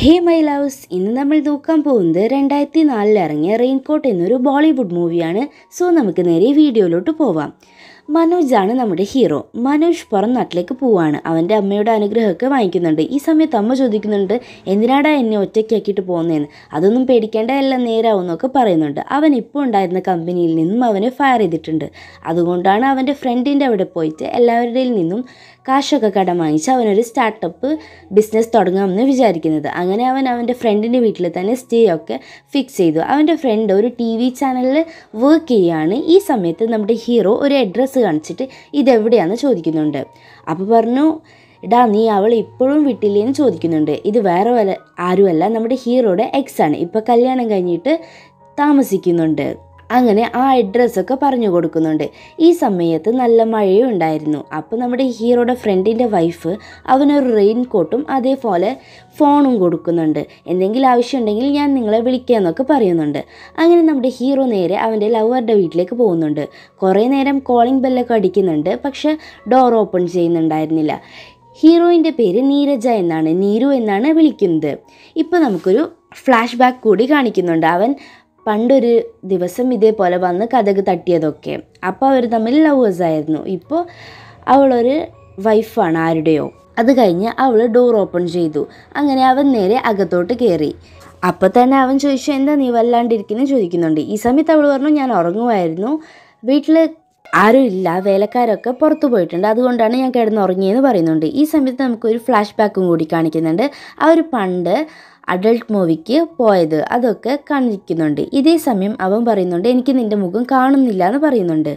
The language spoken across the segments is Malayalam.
ഹേ മൈ ലവ്സ് ഇന്ന് നമ്മൾ നോക്കാൻ പോകുന്നത് രണ്ടായിരത്തി നാലിൽ ഇറങ്ങിയ റെയിൻകോട്ട് എന്നൊരു ബോളിവുഡ് മൂവിയാണ് സോ നമുക്ക് നേരെ വീഡിയോയിലോട്ട് പോവാം മനോജാണ് നമ്മുടെ ഹീറോ മനോജ് പുറം നാട്ടിലേക്ക് പോവാണ് അവൻ്റെ അമ്മയുടെ അനുഗ്രഹമൊക്കെ വാങ്ങിക്കുന്നുണ്ട് ഈ സമയത്ത് അമ്മ ചോദിക്കുന്നുണ്ട് എന്തിനാടാ എന്നെ ഒറ്റയ്ക്കാക്കിയിട്ട് പോകുന്നതെന്ന് അതൊന്നും പേടിക്കേണ്ട എല്ലാം നേരാവും എന്നൊക്കെ പറയുന്നുണ്ട് അവൻ ഇപ്പോൾ ഉണ്ടായിരുന്ന കമ്പനിയിൽ നിന്നും അവനെ ഫയർ ചെയ്തിട്ടുണ്ട് അതുകൊണ്ടാണ് അവൻ്റെ ഫ്രണ്ടിൻ്റെ അവിടെ പോയിട്ട് എല്ലാവരുടെയിൽ നിന്നും കാശൊക്കെ കടം വാങ്ങിച്ച് അവനൊരു സ്റ്റാർട്ടപ്പ് ബിസിനസ് തുടങ്ങാമെന്ന് വിചാരിക്കുന്നത് അങ്ങനെ അവൻ അവൻ്റെ ഫ്രണ്ടിൻ്റെ വീട്ടിൽ തന്നെ സ്റ്റേ ഒക്കെ ഫിക്സ് ചെയ്തു അവൻ്റെ ഫ്രണ്ട് ഒരു ടി വി ചാനലിൽ വർക്ക് ചെയ്യുകയാണ് ഈ സമയത്ത് നമ്മുടെ ഹീറോ ഒരു അഡ്രസ്സ് കാണിച്ചിട്ട് ഇതെവിടെയാണെന്ന് ചോദിക്കുന്നുണ്ട് അപ്പോൾ പറഞ്ഞു എടാ നീ അവൾ ഇപ്പോഴും വിട്ടില്ലേന്ന് ചോദിക്കുന്നുണ്ട് ഇത് വേറെ വല്ല ആരുമല്ല നമ്മുടെ ഹീറോയുടെ എക്സ് ആണ് ഇപ്പോൾ കല്യാണം കഴിഞ്ഞിട്ട് താമസിക്കുന്നുണ്ട് അങ്ങനെ ആ അഡ്രസ്സൊക്കെ പറഞ്ഞു കൊടുക്കുന്നുണ്ട് ഈ സമയത്ത് നല്ല മഴയും ഉണ്ടായിരുന്നു അപ്പോൾ നമ്മുടെ ഹീറോയുടെ ഫ്രണ്ടിൻ്റെ വൈഫ് അവനൊരു റെയിൻ കോട്ടും അതേപോലെ ഫോണും കൊടുക്കുന്നുണ്ട് എന്തെങ്കിലും ആവശ്യമുണ്ടെങ്കിൽ ഞാൻ നിങ്ങളെ വിളിക്കാമെന്നൊക്കെ പറയുന്നുണ്ട് അങ്ങനെ നമ്മുടെ ഹീറോ നേരെ അവൻ്റെ ലവറുടെ വീട്ടിലേക്ക് പോകുന്നുണ്ട് കുറേ നേരം കോളിംഗ് ബെല്ലൊക്കെ അടിക്കുന്നുണ്ട് പക്ഷെ ഡോർ ഓപ്പൺ ചെയ്യുന്നുണ്ടായിരുന്നില്ല ഹീറോയിൻ്റെ പേര് നീരജ എന്നാണ് നീരു എന്നാണ് വിളിക്കുന്നത് ഇപ്പോൾ നമുക്കൊരു ഫ്ലാഷ് ബാക്ക് കൂടി കാണിക്കുന്നുണ്ട് അവൻ പണ്ടൊരു ദിവസം ഇതേപോലെ വന്ന് കഥക് തട്ടിയതൊക്കെ അപ്പോൾ അവർ തമ്മിൽ ലവേഴ്സ് ആയിരുന്നു ഇപ്പോൾ അവളൊരു വൈഫാണ് ആരുടെയോ അത് കഴിഞ്ഞ് അവൾ ഡോർ ഓപ്പൺ ചെയ്തു അങ്ങനെ അവൻ നേരെ അകത്തോട്ട് കയറി അപ്പോൾ തന്നെ അവൻ ചോദിച്ചു എന്താ നീ വല്ലാണ്ടിരിക്കുന്നത് ചോദിക്കുന്നുണ്ട് ഈ സമയത്ത് അവൾ പറഞ്ഞു ഞാൻ ഉറങ്ങുമായിരുന്നു വീട്ടിൽ ആരും ഇല്ല വേലക്കാരൊക്കെ പുറത്തു പോയിട്ടുണ്ട് അതുകൊണ്ടാണ് ഞാൻ കിടന്നുറങ്ങിയെന്ന് പറയുന്നുണ്ട് ഈ സമയത്ത് നമുക്കൊരു ഫ്ലാഷ് ബാക്കും കൂടി കാണിക്കുന്നുണ്ട് അവർ പണ്ട് അഡൾട്ട് മൂവിക്ക് പോയത് അതൊക്കെ കാണിക്കുന്നുണ്ട് ഇതേ സമയം അവൻ പറയുന്നുണ്ട് എനിക്ക് നിൻ്റെ മുഖം കാണുന്നില്ല എന്ന് പറയുന്നുണ്ട്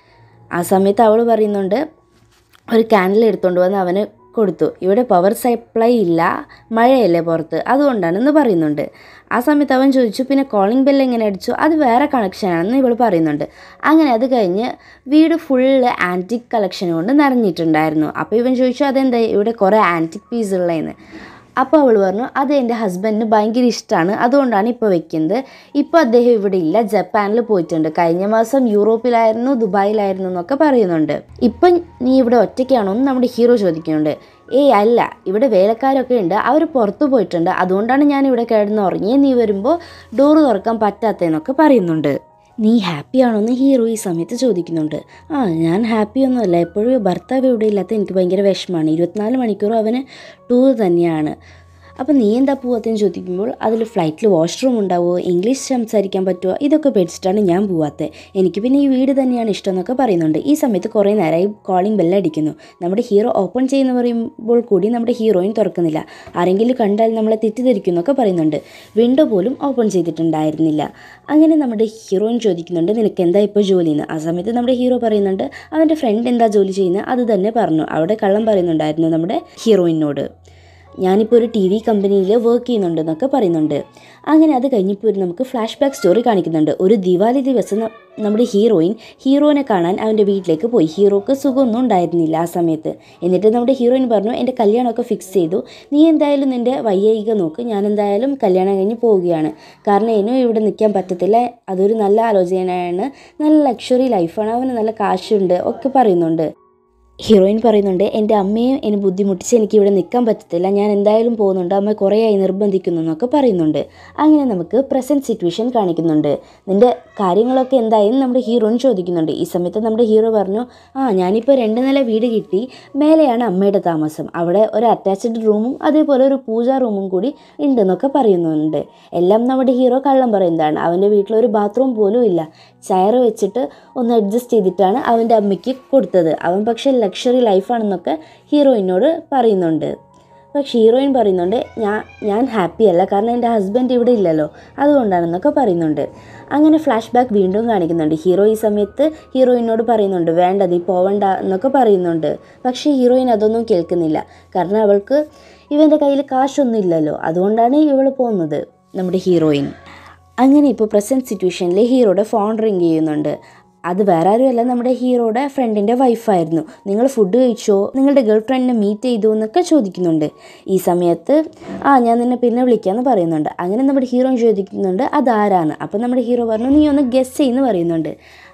ആ സമയത്ത് അവൾ പറയുന്നുണ്ട് ഒരു ക്യാൻഡിൽ എടുത്തുകൊണ്ട് വന്ന് അവന് കൊടുത്തു ഇവിടെ പവർ സപ്ലൈ ഇല്ല മഴയല്ലേ പുറത്ത് അതുകൊണ്ടാണെന്ന് പറയുന്നുണ്ട് ആ സമയത്ത് അവൻ ചോദിച്ചു പിന്നെ കോളിംഗ് ബെൽ എങ്ങനെ അടിച്ചു അത് വേറെ കണക്ഷനാണെന്ന് ഇവൾ പറയുന്നുണ്ട് അങ്ങനെ അത് കഴിഞ്ഞ് വീട് ഫുള്ള് ആൻറ്റിക് കളക്ഷൻ കൊണ്ട് നിറഞ്ഞിട്ടുണ്ടായിരുന്നു അപ്പോൾ ഇവൻ ചോദിച്ചു അതെന്താ ഇവിടെ കുറേ ആൻറ്റിക് പീസ് ഉള്ളതെന്ന് അപ്പോൾ അവൾ പറഞ്ഞു അത് എൻ്റെ ഹസ്ബൻഡിന് ഭയങ്കര ഇഷ്ടമാണ് അതുകൊണ്ടാണ് ഇപ്പോൾ വെക്കുന്നത് ഇപ്പോൾ അദ്ദേഹം ഇവിടെ ഇല്ല ജപ്പാനിൽ പോയിട്ടുണ്ട് കഴിഞ്ഞ മാസം യൂറോപ്പിലായിരുന്നു ദുബായിലായിരുന്നു എന്നൊക്കെ പറയുന്നുണ്ട് ഇപ്പം നീ ഇവിടെ ഒറ്റയ്ക്കാണോ എന്ന് നമ്മുടെ ഹീറോ ചോദിക്കുന്നുണ്ട് ഏയ് അല്ല ഇവിടെ വേലക്കാരൊക്കെ ഉണ്ട് അവർ പുറത്തു പോയിട്ടുണ്ട് അതുകൊണ്ടാണ് ഞാൻ ഇവിടെ കിടന്ന് ഉറങ്ങിയത് നീ വരുമ്പോൾ ഡോറ് തുറക്കാൻ പറ്റാത്തതെന്നൊക്കെ പറയുന്നുണ്ട് നീ ഹാപ്പിയാണോ എന്ന് ഹീറോ ഈ സമയത്ത് ചോദിക്കുന്നുണ്ട് ആ ഞാൻ ഹാപ്പിയൊന്നുമല്ല എപ്പോഴും ഭർത്താവ് ഇവിടെ ഇല്ലാത്ത എനിക്ക് ഭയങ്കര വിഷമമാണ് ഇരുപത്തിനാല് മണിക്കൂറും അവന് ടൂർ തന്നെയാണ് അപ്പോൾ നീ എന്താ പോവാത്തതെന്ന് ചോദിക്കുമ്പോൾ അതിൽ ഫ്ലൈറ്റിൽ വാഷ്റൂം ഉണ്ടാവുമോ ഇംഗ്ലീഷ് സംസാരിക്കാൻ പറ്റുമോ ഇതൊക്കെ പേടിച്ചിട്ടാണ് ഞാൻ പോവാത്തത് എനിക്ക് പിന്നെ ഈ വീട് തന്നെയാണ് ഇഷ്ടം എന്നൊക്കെ പറയുന്നുണ്ട് ഈ സമയത്ത് കുറേ നേരമായി കോളിംഗ് ബെല്ലടിക്കുന്നു നമ്മുടെ ഹീറോ ഓപ്പൺ ചെയ്യുന്ന പറയുമ്പോൾ കൂടി നമ്മുടെ ഹീറോയിൻ തുറക്കുന്നില്ല ആരെങ്കിലും കണ്ടാൽ നമ്മളെ തെറ്റിദ്ധരിക്കും എന്നൊക്കെ പറയുന്നുണ്ട് വിൻഡോ പോലും ഓപ്പൺ ചെയ്തിട്ടുണ്ടായിരുന്നില്ല അങ്ങനെ നമ്മുടെ ഹീറോയിൻ ചോദിക്കുന്നുണ്ട് നിനക്ക് എന്താ ഇപ്പോൾ ജോലിയെന്ന് ആ സമയത്ത് നമ്മുടെ ഹീറോ പറയുന്നുണ്ട് അവൻ്റെ ഫ്രണ്ട് എന്താ ജോലി ചെയ്യുന്നത് അത് തന്നെ പറഞ്ഞു അവിടെ കള്ളം പറയുന്നുണ്ടായിരുന്നു നമ്മുടെ ഹീറോയിനോട് ഞാനിപ്പോൾ ഒരു ടി വി കമ്പനിയിൽ വർക്ക് ചെയ്യുന്നുണ്ടെന്നൊക്കെ പറയുന്നുണ്ട് അങ്ങനെ അത് കഴിഞ്ഞപ്പോൾ ഒരു നമുക്ക് ഫ്ലാഷ് ബാക്ക് സ്റ്റോറി കാണിക്കുന്നുണ്ട് ഒരു ദിവാലി ദിവസം ന- നമ്മുടെ ഹീറോയിൻ ഹീറോയിനെ കാണാൻ അവൻ്റെ വീട്ടിലേക്ക് പോയി ഹീറോക്ക് സുഖമൊന്നും ഉണ്ടായിരുന്നില്ല ആ സമയത്ത് എന്നിട്ട് നമ്മുടെ ഹീറോയിൻ പറഞ്ഞു എൻ്റെ കല്യാണമൊക്കെ ഫിക്സ് ചെയ്തു നീ എന്തായാലും നിൻ്റെ വയ്യായിക നോക്ക് ഞാൻ എന്തായാലും കല്യാണം കഴിഞ്ഞ് പോവുകയാണ് കാരണം ഇനിയും ഇവിടെ നിൽക്കാൻ പറ്റത്തില്ല അതൊരു നല്ല ആലോചനയാണ് നല്ല ലക്ഷറി ലൈഫാണ് അവന് നല്ല കാശുണ്ട് ഒക്കെ പറയുന്നുണ്ട് ഹീറോയിൻ പറയുന്നുണ്ട് എൻ്റെ അമ്മയും എന്നെ ബുദ്ധിമുട്ടിച്ച് എനിക്ക് ഇവിടെ നിൽക്കാൻ പറ്റത്തില്ല ഞാൻ എന്തായാലും പോകുന്നുണ്ട് അമ്മ കുറേയായി നിർബന്ധിക്കുന്നു എന്നൊക്കെ പറയുന്നുണ്ട് അങ്ങനെ നമുക്ക് പ്രസൻറ്റ് സിറ്റുവേഷൻ കാണിക്കുന്നുണ്ട് നിൻ്റെ കാര്യങ്ങളൊക്കെ എന്തായാലും നമ്മുടെ ഹീറോയിൻ ചോദിക്കുന്നുണ്ട് ഈ സമയത്ത് നമ്മുടെ ഹീറോ പറഞ്ഞു ആ ഞാനിപ്പോൾ രണ്ട് നില വീട് കിട്ടി മേലെയാണ് അമ്മയുടെ താമസം അവിടെ ഒരു അറ്റാച്ച്ഡ് റൂമും അതേപോലെ ഒരു പൂജാ റൂമും കൂടി ഉണ്ടെന്നൊക്കെ പറയുന്നുണ്ട് എല്ലാം നമ്മുടെ ഹീറോ കള്ളം പറയുന്നതാണ് അവൻ്റെ വീട്ടിലൊരു ബാത്റൂം പോലും ഇല്ല ചെയർ വെച്ചിട്ട് ഒന്ന് അഡ്ജസ്റ്റ് ചെയ്തിട്ടാണ് അവൻ്റെ അമ്മയ്ക്ക് കൊടുത്തത് അവൻ പക്ഷേ ലക്ഷറി ലൈഫാണെന്നൊക്കെ ഹീറോയിനോട് പറയുന്നുണ്ട് പക്ഷേ ഹീറോയിൻ പറയുന്നുണ്ട് ഞാൻ ഞാൻ ഹാപ്പി അല്ല കാരണം എൻ്റെ ഹസ്ബൻഡ് ഇവിടെ ഇല്ലല്ലോ അതുകൊണ്ടാണെന്നൊക്കെ പറയുന്നുണ്ട് അങ്ങനെ ഫ്ലാഷ് ബാക്ക് വീണ്ടും കാണിക്കുന്നുണ്ട് ഹീറോ ഈ സമയത്ത് ഹീറോയിനോട് പറയുന്നുണ്ട് വേണ്ട നീ പോവണ്ട എന്നൊക്കെ പറയുന്നുണ്ട് പക്ഷേ ഹീറോയിൻ അതൊന്നും കേൾക്കുന്നില്ല കാരണം അവൾക്ക് ഇവൻ്റെ കയ്യിൽ കാശൊന്നും ഇല്ലല്ലോ അതുകൊണ്ടാണ് ഇവൾ പോകുന്നത് നമ്മുടെ ഹീറോയിൻ അങ്ങനെ ഇപ്പോൾ പ്രസൻറ്റ് സിറ്റുവേഷനിൽ ഹീറോയുടെ ഫോൺ റിങ് ചെയ്യുന്നുണ്ട് അത് വേറെ ആരുമല്ല നമ്മുടെ ഹീറോയുടെ ഫ്രണ്ടിൻ്റെ വൈഫായിരുന്നു നിങ്ങൾ ഫുഡ് കഴിച്ചോ നിങ്ങളുടെ ഗേൾ ഫ്രണ്ടിനെ മീറ്റ് ചെയ്തു എന്നൊക്കെ ചോദിക്കുന്നുണ്ട് ഈ സമയത്ത് ആ ഞാൻ നിന്നെ പിന്നെ വിളിക്കാമെന്ന് പറയുന്നുണ്ട് അങ്ങനെ നമ്മുടെ ഹീറോ ചോദിക്കുന്നുണ്ട് അതാരാണ് അപ്പോൾ നമ്മുടെ ഹീറോ പറഞ്ഞു നീ ഒന്ന് ഗസ് ചെയ്യുന്നു പറയുന്നുണ്ട്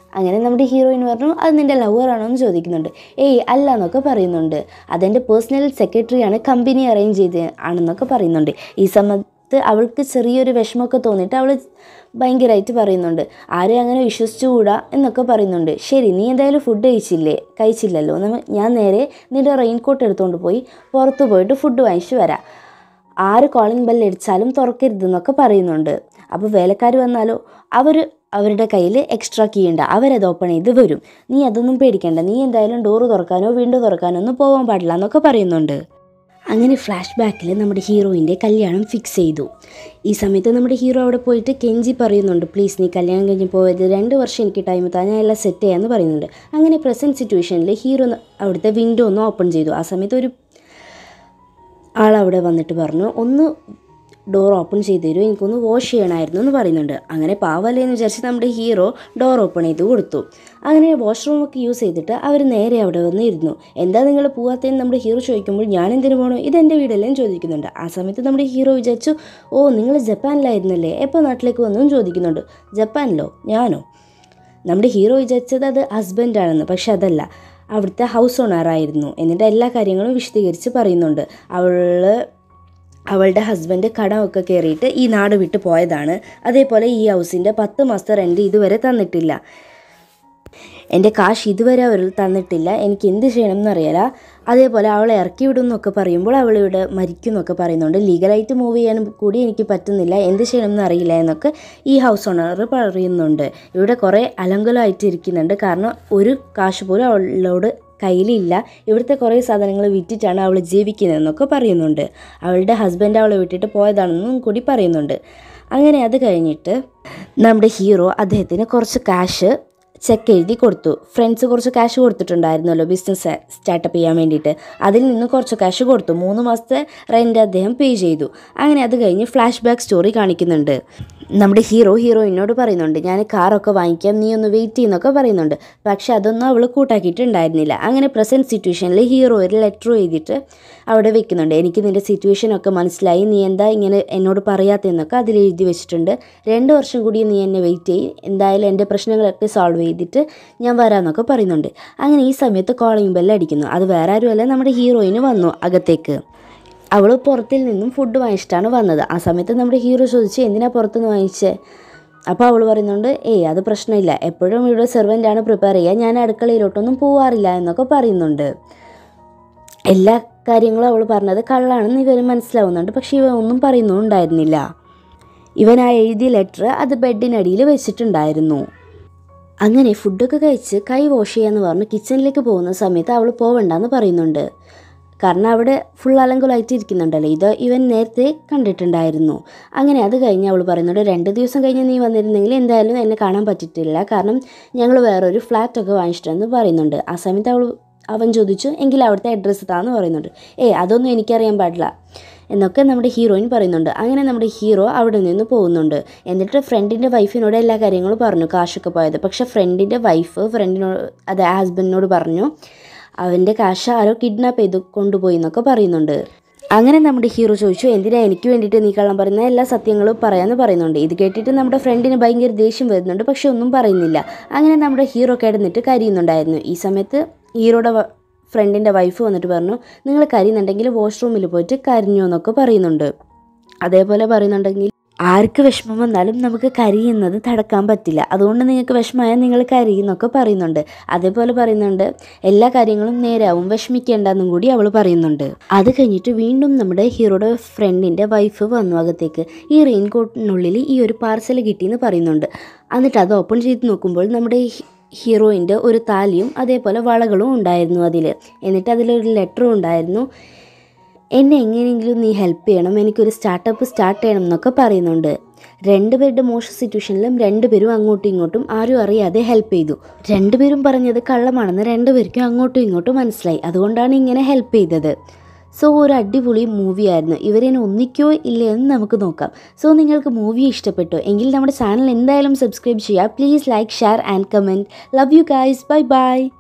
അങ്ങനെ നമ്മുടെ ഹീറോയിൻ പറഞ്ഞു അത് നിൻ്റെ ലവറാണോ എന്ന് ചോദിക്കുന്നുണ്ട് ഏയ് അല്ല എന്നൊക്കെ പറയുന്നുണ്ട് അതെൻ്റെ പേഴ്സണൽ സെക്രട്ടറിയാണ് കമ്പനി അറേഞ്ച് ചെയ്ത് ആണെന്നൊക്കെ പറയുന്നുണ്ട് ഈ സമയത്ത് അവൾക്ക് ചെറിയൊരു വിഷമമൊക്കെ തോന്നിയിട്ട് അവൾ ഭയങ്കരമായിട്ട് പറയുന്നുണ്ട് ആരെയും അങ്ങനെ വിശ്വസിച്ചുകൂടാ എന്നൊക്കെ പറയുന്നുണ്ട് ശരി നീ എന്തായാലും ഫുഡ് കഴിച്ചില്ലേ കഴിച്ചില്ലല്ലോ നമ്മ ഞാൻ നേരെ നിൻ്റെ റെയിൻ കോട്ട് എടുത്തുകൊണ്ട് പോയി പുറത്ത് പോയിട്ട് ഫുഡ് വാങ്ങിച്ച് വരാം ആര് കോളിംഗ് ബെൽ അടിച്ചാലും തുറക്കരുതെന്നൊക്കെ പറയുന്നുണ്ട് അപ്പോൾ വേലക്കാർ വന്നാലോ അവർ അവരുടെ കയ്യിൽ എക്സ്ട്രാ കീ ഉണ്ട് അവരത് ഓപ്പൺ ചെയ്ത് വരും നീ അതൊന്നും പേടിക്കണ്ട നീ എന്തായാലും ഡോറ് തുറക്കാനോ വിൻഡോ തുറക്കാനോ ഒന്നും പോകാൻ പാടില്ല എന്നൊക്കെ പറയുന്നുണ്ട് അങ്ങനെ ഫ്ലാഷ് ബാക്കിൽ നമ്മുടെ ഹീറോയിൻ്റെ കല്യാണം ഫിക്സ് ചെയ്തു ഈ സമയത്ത് നമ്മുടെ ഹീറോ അവിടെ പോയിട്ട് കെഞ്ചി പറയുന്നുണ്ട് പ്ലീസ് നീ കല്യാണം കഴിഞ്ഞ് പോയത് രണ്ട് വർഷം എനിക്ക് ടൈം താ ഞാൻ എല്ലാം സെറ്റ് ചെയ്യാമെന്ന് പറയുന്നുണ്ട് അങ്ങനെ പ്രസൻറ്റ് സിറ്റുവേഷനിൽ ഹീറോ അവിടുത്തെ വിൻഡോ ഒന്ന് ഓപ്പൺ ചെയ്തു ആ സമയത്ത് ഒരു ആളവിടെ വന്നിട്ട് പറഞ്ഞു ഒന്ന് ഡോർ ഓപ്പൺ ചെയ്ത് തരുമോ എനിക്കൊന്ന് വാഷ് ചെയ്യണമായിരുന്നു എന്ന് പറയുന്നുണ്ട് അങ്ങനെ പാവല്ലേ എന്ന് വിചാരിച്ച് നമ്മുടെ ഹീറോ ഡോർ ഓപ്പൺ ചെയ്ത് കൊടുത്തു അങ്ങനെ വാഷ്റൂമൊക്കെ യൂസ് ചെയ്തിട്ട് അവർ നേരെ അവിടെ വന്ന് ഇരുന്നു എന്താ നിങ്ങൾ പോവാത്തതെന്ന് നമ്മുടെ ഹീറോ ചോദിക്കുമ്പോൾ ഞാൻ എന്തിനു പോകണോ ഇതെൻ്റെ വീടല്ലേ എന്ന് ചോദിക്കുന്നുണ്ട് ആ സമയത്ത് നമ്മുടെ ഹീറോ വിചാരിച്ചു ഓ നിങ്ങൾ ജപ്പാനിലായിരുന്നല്ലേ എപ്പോൾ നാട്ടിലേക്ക് വന്നു എന്ന് ചോദിക്കുന്നുണ്ട് ജപ്പാനിലോ ഞാനോ നമ്മുടെ ഹീറോ വിചാരിച്ചത് അത് ഹസ്ബൻഡാണെന്ന് പക്ഷെ അതല്ല അവിടുത്തെ ഹൗസ് ഓണറായിരുന്നു എന്നിട്ട് എല്ലാ കാര്യങ്ങളും വിശദീകരിച്ച് പറയുന്നുണ്ട് അവൾ അവളുടെ ഹസ്ബൻഡ് കടമൊക്കെ കയറിയിട്ട് ഈ നാട് വിട്ട് പോയതാണ് അതേപോലെ ഈ ഹൗസിൻ്റെ പത്ത് മാസത്തെ റെൻറ്റ് ഇതുവരെ തന്നിട്ടില്ല എൻ്റെ കാശ് ഇതുവരെ അവർ തന്നിട്ടില്ല എനിക്ക് എന്ത് ചെയ്യണം എന്നറിയില്ല അതേപോലെ അവളെ ഇറക്കി വിടും എന്നൊക്കെ പറയുമ്പോൾ അവൾ ഇവിടെ മരിക്കും എന്നൊക്കെ പറയുന്നുണ്ട് ലീഗലായിട്ട് മൂവ് ചെയ്യാനും കൂടി എനിക്ക് പറ്റുന്നില്ല എന്ത് ചെയ്യണം എന്നറിയില്ല എന്നൊക്കെ ഈ ഹൗസ് ഓണർ പറയുന്നുണ്ട് ഇവിടെ കുറേ അലങ്കലമായിട്ട് ഇരിക്കുന്നുണ്ട് കാരണം ഒരു കാശ് പോലും അവളോട് കയ്യിലില്ല ഇവിടുത്തെ കുറേ സാധനങ്ങൾ വിറ്റിട്ടാണ് അവൾ ജീവിക്കുന്നതെന്നൊക്കെ പറയുന്നുണ്ട് അവളുടെ ഹസ്ബൻഡ് അവളെ വിട്ടിട്ട് പോയതാണെന്നും കൂടി പറയുന്നുണ്ട് അങ്ങനെ അത് കഴിഞ്ഞിട്ട് നമ്മുടെ ഹീറോ അദ്ദേഹത്തിന് കുറച്ച് കാശ് ചെക്ക് എഴുതി കൊടുത്തു ഫ്രണ്ട്സ് കുറച്ച് ക്യാഷ് കൊടുത്തിട്ടുണ്ടായിരുന്നല്ലോ ബിസിനസ് സ്റ്റാർട്ടപ്പ് ചെയ്യാൻ വേണ്ടിയിട്ട് അതിൽ നിന്ന് കുറച്ച് ക്യാഷ് കൊടുത്തു മൂന്ന് മാസത്തെ റെൻറ്റ് അദ്ദേഹം പേ ചെയ്തു അങ്ങനെ അത് കഴിഞ്ഞ് ഫ്ലാഷ് ബാക്ക് സ്റ്റോറി കാണിക്കുന്നുണ്ട് നമ്മുടെ ഹീറോ ഹീറോയിനോട് പറയുന്നുണ്ട് ഞാൻ കാറൊക്കെ വാങ്ങിക്കാം നീ ഒന്ന് വെയിറ്റ് ചെയ്യുന്നൊക്കെ പറയുന്നുണ്ട് പക്ഷെ അതൊന്നും അവൾ കൂട്ടാക്കിയിട്ടുണ്ടായിരുന്നില്ല അങ്ങനെ പ്രസൻറ്റ് സിറ്റുവേഷനിൽ ഹീറോ ഒരു ലെറ്റർ എഴുതിയിട്ട് അവിടെ വെക്കുന്നുണ്ട് എനിക്ക് നിൻ്റെ സിറ്റുവേഷനൊക്കെ മനസ്സിലായി നീ എന്താ ഇങ്ങനെ എന്നോട് പറയാത്തതെന്നൊക്കെ അതിൽ എഴുതി വെച്ചിട്ടുണ്ട് രണ്ട് വർഷം കൂടി നീ എന്നെ വെയിറ്റ് ചെയ്യും എന്തായാലും എൻ്റെ പ്രശ്നങ്ങളൊക്കെ സോൾവ് ചെയ്തിട്ട് ഞാൻ വരാമെന്നൊക്കെ പറയുന്നുണ്ട് അങ്ങനെ ഈ സമയത്ത് കോളിംഗ് ബെല്ല് അടിക്കുന്നു അത് വേറെ ആരുമല്ല നമ്മുടെ ഹീറോയിന് വന്നു അകത്തേക്ക് അവൾ പുറത്തിൽ നിന്നും ഫുഡ് വാങ്ങിച്ചിട്ടാണ് വന്നത് ആ സമയത്ത് നമ്മുടെ ഹീറോ ചോദിച്ചു എന്തിനാ പുറത്തുനിന്ന് വാങ്ങിച്ചേ അപ്പോൾ അവൾ പറയുന്നുണ്ട് ഏയ് അത് പ്രശ്നമില്ല എപ്പോഴും ഇവിടെ സെർവൻ്റാണ് പ്രിപ്പയർ ചെയ്യുക ഞാൻ അടുക്കളയിലോട്ടൊന്നും പോവാറില്ല എന്നൊക്കെ പറയുന്നുണ്ട് എല്ലാ കാര്യങ്ങളും അവൾ പറഞ്ഞത് കള്ളാണെന്ന് ഇവന് മനസ്സിലാവുന്നുണ്ട് പക്ഷേ ഇവ ഒന്നും പറയുന്നുണ്ടായിരുന്നില്ല ഇവൻ ആ എഴുതിയ ലെറ്റർ അത് ബെഡിനടിയിൽ വെച്ചിട്ടുണ്ടായിരുന്നു അങ്ങനെ ഫുഡൊക്കെ കഴിച്ച് കൈ വാഷ് ചെയ്യാന്ന് പറഞ്ഞ് കിച്ചണിലേക്ക് പോകുന്ന സമയത്ത് അവൾ പോവണ്ടെന്ന് പറയുന്നുണ്ട് കാരണം അവിടെ ഫുൾ അലങ്കുലായിട്ട് ഇരിക്കുന്നുണ്ടല്ലോ ഇത് ഇവൻ നേരത്തെ കണ്ടിട്ടുണ്ടായിരുന്നു അങ്ങനെ അത് കഴിഞ്ഞ് അവൾ പറയുന്നുണ്ട് രണ്ട് ദിവസം കഴിഞ്ഞ് നീ വന്നിരുന്നെങ്കിൽ എന്തായാലും എന്നെ കാണാൻ പറ്റിയിട്ടില്ല കാരണം ഞങ്ങൾ വേറൊരു ഫ്ലാറ്റൊക്കെ വാങ്ങിച്ചിട്ടെന്ന് പറയുന്നുണ്ട് ആ സമയത്ത് അവൾ അവൻ ചോദിച്ചു എങ്കിൽ അവിടുത്തെ അഡ്രസ്സ് താന്ന് പറയുന്നുണ്ട് ഏയ് അതൊന്നും എനിക്കറിയാൻ പാടില്ല എന്നൊക്കെ നമ്മുടെ ഹീറോയിൻ പറയുന്നുണ്ട് അങ്ങനെ നമ്മുടെ ഹീറോ അവിടെ നിന്ന് പോകുന്നുണ്ട് എന്നിട്ട് ഫ്രണ്ടിൻ്റെ വൈഫിനോട് എല്ലാ കാര്യങ്ങളും പറഞ്ഞു കാശൊക്കെ പോയത് പക്ഷെ ഫ്രണ്ടിൻ്റെ വൈഫ് ഫ്രണ്ടിനോട് അത് ഹസ്ബൻഡിനോട് പറഞ്ഞു അവൻ്റെ കാശ് ആരോ കിഡ്നാപ്പ് ചെയ്ത് കൊണ്ടുപോയി എന്നൊക്കെ പറയുന്നുണ്ട് അങ്ങനെ നമ്മുടെ ഹീറോ ചോദിച്ചു എന്തിനാ എനിക്ക് വേണ്ടിയിട്ട് നീ കള്ളം പറയുന്ന എല്ലാ സത്യങ്ങളും പറയാമെന്ന് പറയുന്നുണ്ട് ഇത് കേട്ടിട്ട് നമ്മുടെ ഫ്രണ്ടിന് ഭയങ്കര ദേഷ്യം വരുന്നുണ്ട് പക്ഷെ ഒന്നും പറയുന്നില്ല അങ്ങനെ നമ്മുടെ ഹീറോ കിടന്നിട്ട് കരയുന്നുണ്ടായിരുന്നു ഈ സമയത്ത് ഹീറോയുടെ ഫ്രണ്ടിൻ്റെ വൈഫ് വന്നിട്ട് പറഞ്ഞു നിങ്ങൾ കരയുന്നുണ്ടെങ്കിൽ വാഷ്റൂമിൽ പോയിട്ട് കരഞ്ഞു എന്നൊക്കെ പറയുന്നുണ്ട് അതേപോലെ പറയുന്നുണ്ടെങ്കിൽ ആർക്ക് വിഷമം വന്നാലും നമുക്ക് കരയുന്നത് തടക്കാൻ പറ്റില്ല അതുകൊണ്ട് നിങ്ങൾക്ക് വിഷമമായാൽ നിങ്ങൾ കരയുന്നൊക്കെ പറയുന്നുണ്ട് അതേപോലെ പറയുന്നുണ്ട് എല്ലാ കാര്യങ്ങളും നേരാവും വിഷമിക്കേണ്ടെന്നും കൂടി അവൾ പറയുന്നുണ്ട് അത് കഴിഞ്ഞിട്ട് വീണ്ടും നമ്മുടെ ഹീറോയുടെ ഫ്രണ്ടിൻ്റെ വൈഫ് വന്നു അകത്തേക്ക് ഈ റെയിൻ കോട്ടിനുള്ളിൽ ഈ ഒരു പാർസൽ കിട്ടിയെന്ന് പറയുന്നുണ്ട് എന്നിട്ട് അത് ഓപ്പൺ ചെയ്ത് നോക്കുമ്പോൾ നമ്മുടെ ഹീറോയിൻ്റെ ഒരു താലിയും അതേപോലെ വളകളും ഉണ്ടായിരുന്നു അതിൽ എന്നിട്ട് അതിലൊരു ലെറ്ററും ഉണ്ടായിരുന്നു എന്നെ എങ്ങനെയെങ്കിലും നീ ഹെൽപ്പ് ചെയ്യണം എനിക്കൊരു സ്റ്റാർട്ടപ്പ് സ്റ്റാർട്ട് ചെയ്യണം എന്നൊക്കെ പറയുന്നുണ്ട് രണ്ടുപേരുടെ മോശം സിറ്റുവേഷനിലും രണ്ടുപേരും അങ്ങോട്ടും ഇങ്ങോട്ടും ആരും അറിയാതെ ഹെൽപ്പ് ചെയ്തു രണ്ടുപേരും പറഞ്ഞത് കള്ളമാണെന്ന് രണ്ടുപേർക്കും അങ്ങോട്ടും ഇങ്ങോട്ടും മനസ്സിലായി അതുകൊണ്ടാണ് ഇങ്ങനെ ഹെൽപ്പ് ചെയ്തത് സോ ഒരു അടിപൊളി മൂവിയായിരുന്നു ഇവരെ ഒന്നിക്കോ ഇല്ലേ എന്ന് നമുക്ക് നോക്കാം സോ നിങ്ങൾക്ക് മൂവി ഇഷ്ടപ്പെട്ടു എങ്കിൽ നമ്മുടെ ചാനൽ എന്തായാലും സബ്സ്ക്രൈബ് ചെയ്യുക please like share and comment love you guys bye by